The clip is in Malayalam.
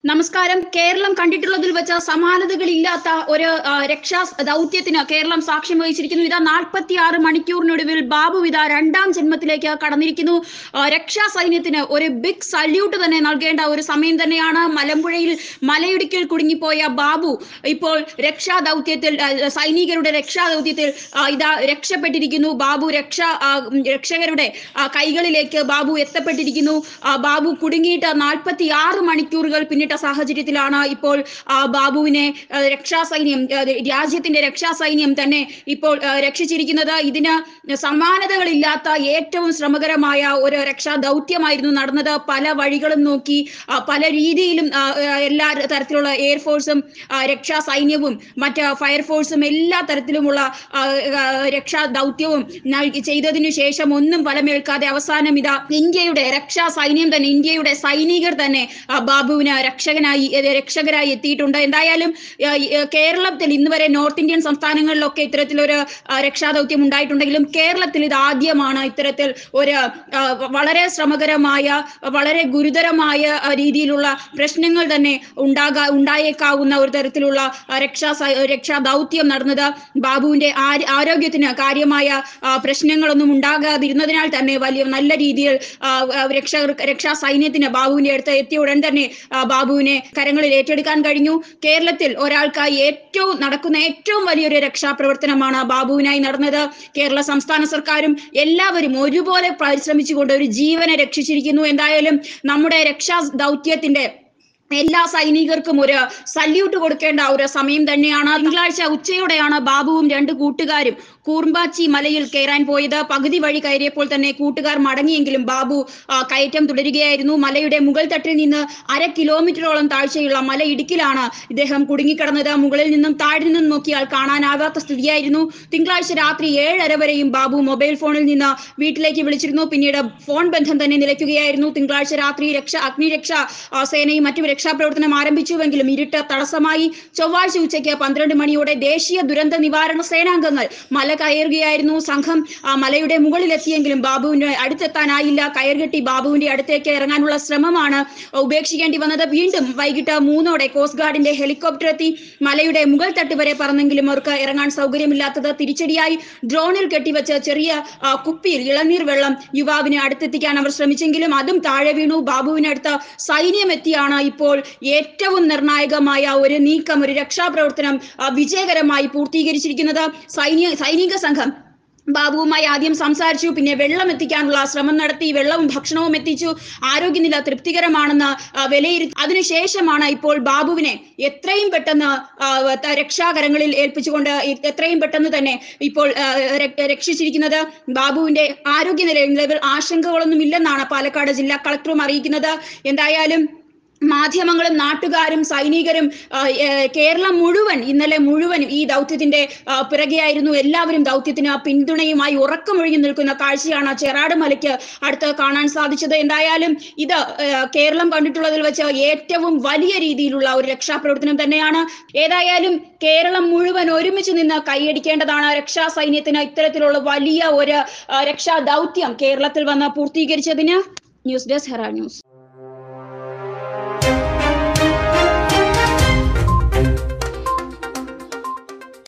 നമസ്കാരം കേരളം കണ്ടിട്ടുള്ളതിൽ വെച്ച സമാനതകളില്ലാത്ത ഒരു ആ, രക്ഷാ ദൗത്യത്തിന് കേരളം സാക്ഷ്യം വഹിച്ചിരിക്കുന്നു ഇതാ നാൽപ്പത്തി ആറ് മണിക്കൂറിനൊടുവിൽ ബാബു ഇതാ രണ്ടാം ജന്മത്തിലേക്ക് കടന്നിരിക്കുന്നു ആ, രക്ഷാ സൈന്യത്തിന് ഒരു ബിഗ് സല്യൂട്ട് തന്നെ നൽകേണ്ട ഒരു സമയം തന്നെയാണ് മലമ്പുഴയിൽ മലയിടുക്കിൽ കുടുങ്ങിപ്പോയ ബാബു ഇപ്പോൾ രക്ഷാ ദൗത്യത്തിൽ ആ, സൈനികരുടെ രക്ഷാ ദൗത്യത്തിൽ ആ, ഇതാ രക്ഷപ്പെട്ടിരിക്കുന്നു ബാബു രക്ഷ ആ, ഉം, രക്ഷകരുടെ ആ, കൈകളിലേക്ക് ബാബു എത്തപ്പെട്ടിരിക്കുന്നു ആ, ബാബു കുടുങ്ങിയിട്ട് നാൽപ്പത്തി ആറ് മണിക്കൂറുകൾ പിന്നിട്ട സാഹചര്യത്തിലാണ് ഇപ്പോൾ ആ, ബാബുവിനെ ആ, രക്ഷാസൈന്യം ആ, രാജ്യത്തിന്റെ രക്ഷാസൈന്യം തന്നെ ഇപ്പോൾ ആ, രക്ഷിച്ചിരിക്കുന്നത് ഇതിന് സമാനതകളില്ലാത്ത ഏറ്റവും ശ്രമകരമായ ഒരു രക്ഷാ ദൗത്യമായിരുന്നു നടന്നത് പല വഴികളും നോക്കി ആ, പല രീതിയിലും ആ, ആ, എല്ലാ തരത്തിലുള്ള എയർഫോഴ്സും ആ, രക്ഷാ സൈന്യവും മറ്റ് ഫയർഫോഴ്സും എല്ലാ തരത്തിലുമുള്ള ആ, ആ, രക്ഷാ ദൗത്യവും നൽകി ചെയ്തതിനു ശേഷം ഒന്നും ഫലമേൽക്കാതെ അവസാനം ഇതാ ഇന്ത്യയുടെ രക്ഷാ സൈന്യം തന്നെ ഇന്ത്യയുടെ സൈനികർ തന്നെ ആ, ബാബുവിന് രക്ഷകനായി ഏ, രക്ഷകരായി എത്തിയിട്ടുണ്ട് എന്തായാലും ആ, ഈ, ആ, കേരളത്തിൽ ഇന്ന് വരെ നോർത്ത് ഇന്ത്യൻ സംസ്ഥാനങ്ങളിലൊക്കെ ഇത്തരത്തിലൊരു ആ, രക്ഷാദൗത്യം ഉണ്ടായിട്ടുണ്ടെങ്കിലും കേരളത്തിൽ ഇത് ആദ്യമാണ് ഇത്തരത്തിൽ ഒരു ആ, വളരെ ശ്രമകരമായ വളരെ ഗുരുതരമായ ആ, രീതിയിലുള്ള പ്രശ്നങ്ങൾ തന്നെ ഉണ്ടാകാ ഉണ്ടായേക്കാവുന്ന ഒരു തരത്തിലുള്ള ആ, രക്ഷാ സ- രക്ഷാ ദൗത്യം നടന്നത് ബാബുവിന്റെ ആര് ആരോഗ്യത്തിന് കാര്യമായ ആ, പ്രശ്നങ്ങളൊന്നും ഉണ്ടാകാതിരുന്നതിനാൽ തന്നെ വലിയ നല്ല രീതിയിൽ ആ, ആ, രക്ഷ രക്ഷാ സൈന്യത്തിന് ബാബുവിന്റെ അടുത്ത് എത്തിയ ഉടൻ തന്നെ ആ, ബാബുവിനെ കരങ്ങളിൽ ഏറ്റെടുക്കാൻ കഴിഞ്ഞു കേരളത്തിൽ ഒരാൾക്കായി ഏറ്റവും നടക്കുന്ന ഏറ്റവും വലിയൊരു രക്ഷാപ്രവർത്തനമാണ് ബാബുവിനായി നടന്നത് കേരള സംസ്ഥാന സർക്കാരും എല്ലാവരും ഒരുപോലെ പരിശ്രമിച്ചുകൊണ്ട് ഒരു ജീവനെ രക്ഷിച്ചിരിക്കുന്നു എന്തായാലും നമ്മുടെ രക്ഷാ ദൗത്യത്തിന്റെ എല്ലാ സൈനികർക്കും ഒരു സല്യൂട്ട് കൊടുക്കേണ്ട ഒരു സമയം തന്നെയാണ് തിങ്കളാഴ്ച ഉച്ചയോടെയാണ് ബാബുവും രണ്ട് കൂട്ടുകാരും കൂർമ്പാച്ചി മലയിൽ കയറാൻ പോയത് പകുതി വഴി കയറിയപ്പോൾ തന്നെ കൂട്ടുകാർ മടങ്ങിയെങ്കിലും ബാബു ആ, കയറ്റം തുടരുകയായിരുന്നു മലയുടെ മുകൾ തട്ടിൽ നിന്ന് അര കിലോമീറ്ററോളം താഴ്ചയുള്ള മല ഇടുക്കിലാണ് ഇദ്ദേഹം കുടുങ്ങിക്കിടന്നത് മുകളിൽ നിന്നും താഴെ നിന്നും നോക്കിയാൽ കാണാനാകാത്ത സ്ഥിതിയായിരുന്നു തിങ്കളാഴ്ച രാത്രി ഏഴര വരെയും ബാബു മൊബൈൽ ഫോണിൽ നിന്ന് വീട്ടിലേക്ക് വിളിച്ചിരുന്നു പിന്നീട് ഫോൺ ബന്ധം തന്നെ നിലയ്ക്കുകയായിരുന്നു തിങ്കളാഴ്ച രാത്രി രക്ഷ അഗ്നിരക്ഷ ആ, സേനയും മറ്റും രക്ഷാപ്രവർത്തനം ആരംഭിച്ചുവെങ്കിലും ഇരുട്ട് തടസ്സമായി ചൊവ്വാഴ്ച ഉച്ചയ്ക്ക് പന്ത്രണ്ട് മണിയോടെ ദേശീയ ദുരന്ത നിവാരണ സേനാംഗങ്ങൾ മല കയറുകയായിരുന്നു സംഘം ആ മലയുടെ മുകളിലെത്തിയെങ്കിലും ബാബുവിന്റെ അടുത്തെത്താനായില്ല കയർകെട്ടി ബാബുവിന്റെ അടുത്തേക്ക് ഇറങ്ങാനുള്ള ശ്രമമാണ് ഉപേക്ഷിക്കേണ്ടി വന്നത് വീണ്ടും വൈകിട്ട് മൂന്നോടെ കോസ്റ്റ് ഗാർഡിന്റെ ഹെലികോപ്റ്റർ എത്തി മലയുടെ മുകൾ തട്ട് വരെ പറന്നെങ്കിലും അവർക്ക് ഇറങ്ങാൻ സൗകര്യമില്ലാത്തത് തിരിച്ചടിയായി ഡ്രോണിൽ കെട്ടിവെച്ച ചെറിയ ആ, കുപ്പിയിൽ ഇളനീർ വെള്ളം യുവാവിന് അടുത്തെത്തിക്കാൻ അവർ ശ്രമിച്ചെങ്കിലും അതും താഴെ വീണു ബാബുവിനടുത്ത് സൈന്യം എത്തിയാണ് ഇപ്പോൾ ഏറ്റവും നിർണായകമായ ഒരു നീക്കം ഒരു രക്ഷാപ്രവർത്തനം ആ, വിജയകരമായി പൂർത്തീകരിച്ചിരിക്കുന്നത് സൈനിക സൈനിക സംഘം ബാബുവുമായി ആദ്യം സംസാരിച്ചു പിന്നെ വെള്ളം എത്തിക്കാനുള്ള ശ്രമം നടത്തി വെള്ളവും ഭക്ഷണവും എത്തിച്ചു ആരോഗ്യനില തൃപ്തികരമാണെന്ന് ആ, വിലയിരുത്തി അതിനുശേഷമാണ് ഇപ്പോൾ ബാബുവിനെ എത്രയും പെട്ടെന്ന് ആ, ത- രക്ഷാകരങ്ങളിൽ ഏൽപ്പിച്ചുകൊണ്ട് എ- എത്രയും പെട്ടെന്ന് തന്നെ ഇപ്പോൾ ആ, ര- രക്ഷിച്ചിരിക്കുന്നത് ബാബുവിന്റെ ആരോഗ്യനില നിലവിൽ ആശങ്കകളൊന്നും ഇല്ലെന്നാണ് പാലക്കാട് ജില്ലാ കളക്ടറും അറിയിക്കുന്നത് എന്തായാലും മാധ്യമങ്ങളും നാട്ടുകാരും സൈനികരും ആ, ഏ, കേരളം മുഴുവൻ ഇന്നലെ മുഴുവൻ ഈ ദൗത്യത്തിന്റെ ആ, പിറകെയായിരുന്നു എല്ലാവരും ദൗത്യത്തിന് പിന്തുണയുമായി ഉറക്കമൊഴിഞ്ഞു നിൽക്കുന്ന കാഴ്ചയാണ് ചെറാട് മലയ്ക്ക് അടുത്ത് കാണാൻ സാധിച്ചത് എന്തായാലും ഇത് ഏ, കേരളം കണ്ടിട്ടുള്ളതിൽ വെച്ച് ഏറ്റവും വലിയ രീതിയിലുള്ള ഒരു രക്ഷാപ്രവർത്തനം തന്നെയാണ് ഏതായാലും കേരളം മുഴുവൻ ഒരുമിച്ച് നിന്ന് കൈയടിക്കേണ്ടതാണ് രക്ഷാ സൈന്യത്തിന് ഇത്തരത്തിലുള്ള വലിയ ഒരു ആ, രക്ഷാ ദൗത്യം കേരളത്തിൽ വന്ന് പൂർത്തീകരിച്ചതിന് ന്യൂസ് ഡെസ്ക് ഹെറാ ന്യൂസ്